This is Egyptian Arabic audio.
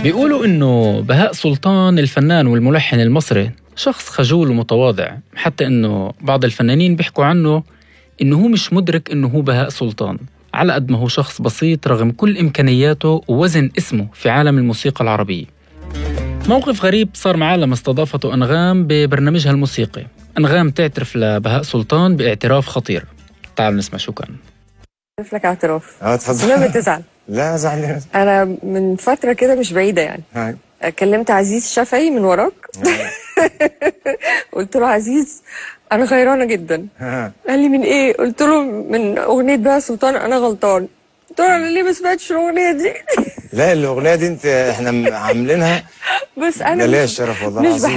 بيقولوا إنه بهاء سلطان الفنان والملحن المصري شخص خجول ومتواضع حتى إنه بعض الفنانين بيحكوا عنه إنه هو مش مدرك إنه هو بهاء سلطان على قد ما هو شخص بسيط رغم كل إمكانياته ووزن اسمه في عالم الموسيقى العربية موقف غريب صار معاه لما استضافته أنغام ببرنامجها الموسيقي أنغام تعترف لبهاء سلطان باعتراف خطير تعالوا نسمع شو كان اعرف لك اعتراف اه بس اتفضل ما بتزعل لا زعلان انا من فتره كده مش بعيده يعني هاي كلمت عزيز شافعي من وراك قلت له عزيز انا غيرانه جدا ها. قال لي من ايه قلت له من اغنيه بقى سلطان انا غلطان قلت له انا ليه ما سمعتش الاغنيه دي لا الاغنيه دي انت احنا عاملينها بس انا ده ليا مش- الشرف والله مش العظيم